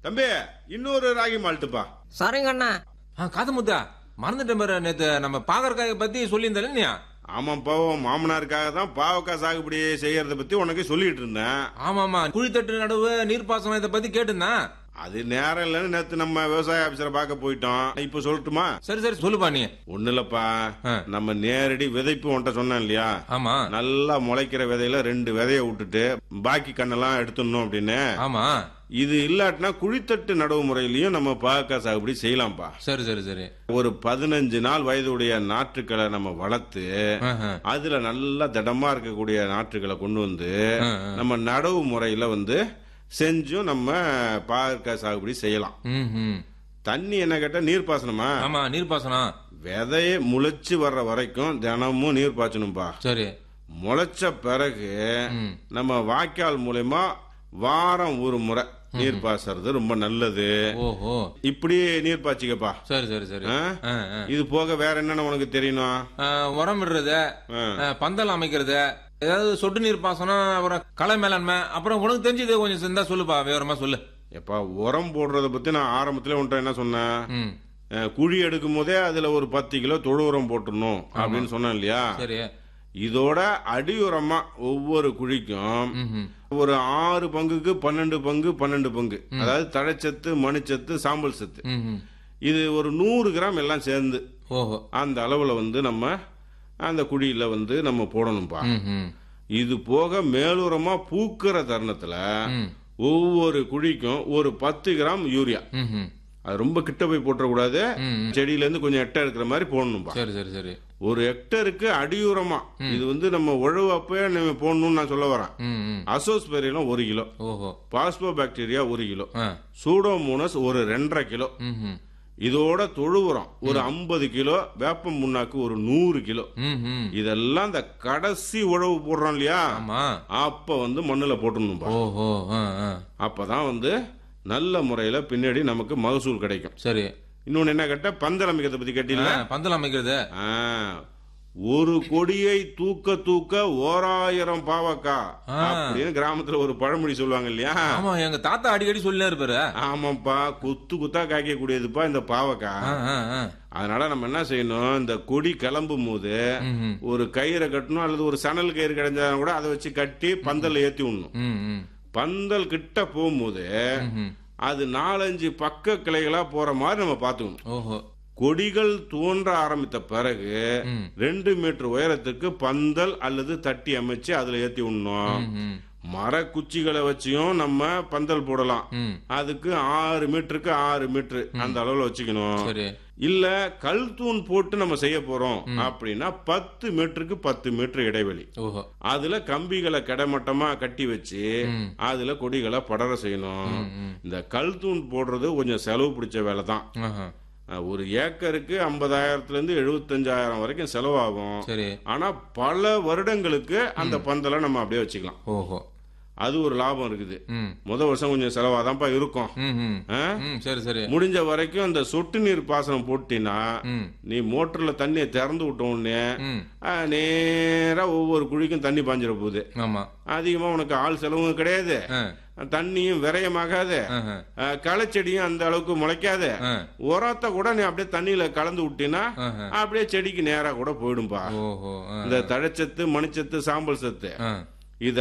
தம்பி இன்னொரு ராகி மால்ட்டுப்பா சரிங்க அண்ணா ஆ காது முத்தா மறந்துட்டேன் பாரு நேத்து நம்ம பாகற்காய பத்தி சொல்லியிருந்தேன் இல்லையா ஆமாப்பா உன் மாமனாருக்காக தான் பாவக்காய் சாகுபடி செய்யறத பத்தி உனக்கு சொல்லிட்டு இருந்தேன் ஆமா ஆமா குழித்தட்டு நடுவு நீர்ப்பாசனம் இதை பத்தி கேட்டிருந்தேன் அது நேரம் இல்லைன்னு நேத்து நம்ம விவசாய ஆபீசரை பார்க்க போயிட்டோம் இப்ப சொல்லட்டுமா சரி சரி சொல்லுப்பா நீ ஒண்ணு இல்லப்பா ஆ. நம்ம நேரடி விதைப்பு உன்ட்ட சொன்னேன் இல்லையா ஆமா நல்லா முளைக்கிற விதையில ரெண்டு விதைய விட்டுட்டு பாக்கி கண்ணெல்லாம் எடுத்துடணும் அப்படின்னு ஆமா இது இல்லாட்டினா குழித்தட்டு நடவு முறையிலயும் நம்ம பாவக்காய் சாகுபடி செய்யலாம்ப்பா சரி சரி சரி ஒரு பதினஞ்சு நாள் வயதுடைய நாற்றுக்களை நம்ம வளர்த்து ஆஹா. அதுல நல்லா திடமா இருக்கக்கூடிய நாற்றுகளை கொண்டு வந்து ஆ, ஆ. நம்ம நடவு முறையில வந்து செஞ்சும் நம்ம பாவக்காய் சாகுபடி செய்யலாம் ம், ம். தண்ணி என்ன கேட்டா நீர் பாசனமா ஆமா நீர்ப்பாசனம் விதைய முளைச்சு வர்ற வரைக்கும் தினமும் நீர் பாய்ச்சணும்பா சரி முளைச்ச பிறகு ம். நம்ம வாய்க்கால் மூலயமா வாரம் ஒரு முறை நீர் பாய்ச்சறது ரொம்ப நல்லது ஓஹோ இப்படி நீர் பாய்ச்சிக்கப்பா சரி சரி சரி ஆ? ஆ, ஆ. இது போக வேற என்னென்ன உனக்கு தெரியணும் ஆ, உரம் விடுறது ஆ. ஆ, பந்தல் அமைக்கிறது ஏதாவது சொட்டு நீர் பாசனம் அப்புறம் களை மேலாண்மை அப்புறம் உனக்கு தெரிஞ்சது கொஞ்சம் இருந்தா சொல்லுப்பா விவரமா சொல்லு எப்பா உரம் போடுறத பத்தி நான் ஆரம்பத்துல உன்ட்ட என்ன சொன்னேன் ம் அஹ், குழி எடுக்கும் போதே அதுல ஒரு பத்து கிலோ தொழு உரம் போட்டுடணும் அப்படின்னு சொன்னேன் இல்லையா சரி இதோட அடி உரமா ஒவ்வொரு குழிக்கும் ம்ஹும். ஒரு ஆறு பங்குக்கு பன்னெண்டு பங்கு பன்னெண்டு பங்கு அதாவது தழைச்சத்து மணிச்சத்து சாம்பல் சத்து ம்ஹும். இது ஒரு நூறு கிராம் எல்லாம் சேர்ந்து ஓஹோ அந்த அளவுல வந்து நம்ம அந்த குழியில வந்து நம்ம போடணும்பா ம்ஹும். இது போக மேலுரமா பூக்கிற தருணத்துல ம். ஒவ்வொரு குழிக்கும் ஒரு பத்து கிராம் யூரியா ம்ஹும். அது ரொம்ப கிட்ட போய் போட்டுறக்கூடாது ம். செடியில இருந்து கொஞ்சம் எட்டை இருக்கிற மாதிரி போடணும்பா சரி சரி சரி ஒரு ஹெக்டருக்கு அடியுரமா இது வந்து நம்ம உழவு அப்பவே நம்ம போடணும்னு நான் சொல்ல வரேன் ம் ம். அசோஸ்பெரிலம் ஒரு கிலோ ஓஹோ பாஸ்போ பாக்டீரியா ஒரு கிலோ ஆ சூடோமோனஸ் ஒரு ரெண்டரை கிலோ ம்ஹும். இதோட தொழு உரம் ஒரு ஐம்பது கிலோ வேப்பம் முன்னாக்கு ஒரு நூறு கிலோ ம்ஹும். இதெல்லாம் இந்த கடைசி உழவு போடுறோம் இல்லையா ஆமா அப்ப வந்து மண்ணுல போட்டுடணும்பா ஓஹோ ஆ ஆ அப்பதான் வந்து நல்ல முறையில பின்னாடி நமக்கு மகசூல் கிடைக்கும் சரி இன்னொன்னு என்ன கேட்ட பந்தல் அமைக்கிறத பத்தி கேட்டீங்களா ஆ, பந்தல் அமைக்கிறது ஆ, ஒரு கொடியை தூக்க தூக்க ஓராயிரம் பாவக்கா ஆ. அப்படின்னு கிராமத்துல ஒரு பழமொழி சொல்லுவாங்க இல்லையா ஆமா எங்க தாத்தா அடிக்கடி சொல்லினே இருப்பாரு ஆமாப்பா குத்து குத்தா காய்க்கக்கூடியதுப்பா இந்த பாவக்கா ஆ, ஆ, ஆ. அதனால நம்ம என்ன செய்யணும் இந்த கொடி கிளம்பும் போது ம்ஹும். ஒரு கயிறை கட்டணும் அல்லது ஒரு சணல் கயிறு கிடைஞ்சாலும் கூட அதை வச்சு கட்டி பந்தல் ஏத்தி விடணும் ம் ம் பந்தல் கிட்ட போகும்போது ம்ஹும். அது நாலஞ்சு பக்க கிளைகளா போற மாதிரி நம்ம பாத்துக்கணும் ஓஹோ கொடிகள் தோன்ற ஆரம்பித்த பிறகு ம். ரெண்டு மீட்டர் உயரத்துக்கு பந்தல் அல்லது தட்டி அமைச்சு அதுல ஏத்தி விடணும் ம்ஹும். மர குச்சிகளை வச்சியும் நம்ம பந்தல் போடலாம் ம் அதுக்கு ஆறு மீட்டருக்கு ஆறு மீட்டர் அந்த அளவுல வச்சுக்கணும் சரி இல்ல கல் தூண் போட்டு நம்ம செய்ய போறோம் அப்படின்னா பத்து மீட்டருக்கு பத்து மீட்டர் இடைவெளி ஓஹோ அதுல கம்பிகளை கிடைமட்டமா கட்டி வச்சு ம். அதுல கொடிகளை படர செய்யணும் ம், ம். இந்த கல் தூண் போடுறது கொஞ்சம் செலவு பிடிச்ச வேலை தான் ஆஹா. அஹ், ஒரு ஏக்கருக்கு ஐம்பதாயிரத்துல இருந்து எழுபத்தஞ்சாயிரம் வரைக்கும் செலவாகும் சரி ஆனா பல வருடங்களுக்கு அந்த பந்தலை நம்ம அப்படியே வச்சுக்கலாம் ஓஹோ அது ஒரு லாபம் இருக்குது ம் முத வருஷம் கொஞ்சம் செலவாதான்ப்பா இருக்கும் ம் ம் ஆ? ம் சரி சரி முடிஞ்ச வரைக்கும் அந்த சொட்டு நீர் பாசனம் போட்டினா ம் நீ மோட்டர்ல தண்ணியை திறந்து விட்ட உடனே ம் ஆ, நேரா ஒவ்வொரு குழிக்கும் தண்ணி பாஞ்சிட போகுது ஆமா அதிகமா உனக்கு ஆள் செலவும் கிடையாது ஆ தண்ணியும் விரயமாகாது ஆஹா. ஆ, களைச்செடியும் அந்த அளவுக்கு முளைக்காது ஆ உரத்தை கூட நீ அப்படியே தண்ணியில கலந்து விட்டினா ஆஹா. அப்படியே செடிக்கு நேரா கூட போயிடும்பா ஓஹோ ஆ இந்த தழைச்சத்து மணிச்சத்து சாம்பல் சத்து ஆ இத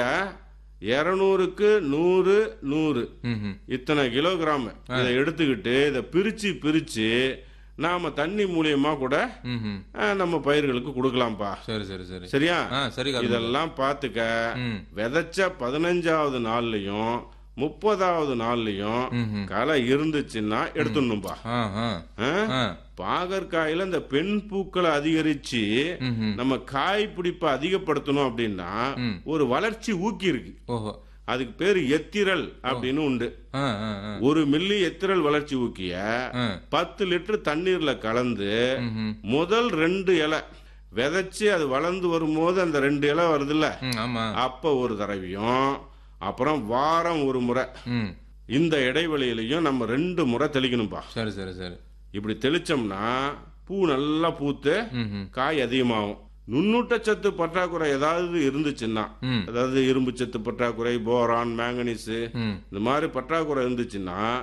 இருநூறுக்கு நூறு நூறு ம்ஹும். இத்தனை கிலோகிராம் இதை எடுத்துக்கிட்டு இதை பிரிச்சு பிரிச்சு நாம தண்ணி மூலியமா கூட ம்ஹும். ஆ, நம்ம பயிர்களுக்கு கொடுக்கலாம்ப்பா சரி சரி சரி சரியா ஆ சரி காது இதெல்லாம் பாத்துக்க ம் விதைச்ச பதினஞ்சாவது நாள்லயும் முப்பதாவது நாள்லயும் ம்ஹும். களை இருந்துச்சுன்னா எடுத்துடணும்பா ஆ ஆ ஆ? ஆ பாகற்காயில இந்த பெண் பூக்களை அதிகரிச்சு ம்ஹும். நம்ம காய் பிடிப்பை அதிகப்படுத்தணும் அப்படின்னா ம். ஒரு வளர்ச்சி ஊக்கி இருக்கு ஓஹோ அதுக்கு பேரு எத்திரல் அப்படின்னு உண்டு ஆ ஆ ஆ ஒரு மில்லி எத்திரல் வளர்ச்சி ஊக்கிய ஆ பத்து லிட்டர் தண்ணீர்ல கலந்து ம்ஹும். முதல் ரெண்டு இலை விதைச்சு அது வளர்ந்து வரும்போது அந்த ரெண்டு இலை வருதுல்ல ம் ஆமா அப்ப ஒரு தடவையும் அப்புறம் வாரம் ஒரு முறை ம் இந்த இடைவெளியிலையும் நம்ம ரெண்டு முறை தெளிக்கணும்பா சரி சரி சரி இப்படி தெளிச்சோம்னா பூ நல்லா பூத்து ம்ஹும். காய் அதிகமாகும் நுண்ணூட்டச்சத்து பற்றாக்குறை ஏதாவது இருந்துச்சுன்னா ம் அதாவது இரும்பு சத்து பற்றாக்குறை போரான் மேங்கனீஸ் ம் இந்த மாதிரி பற்றாக்குறை இருந்துச்சுன்னா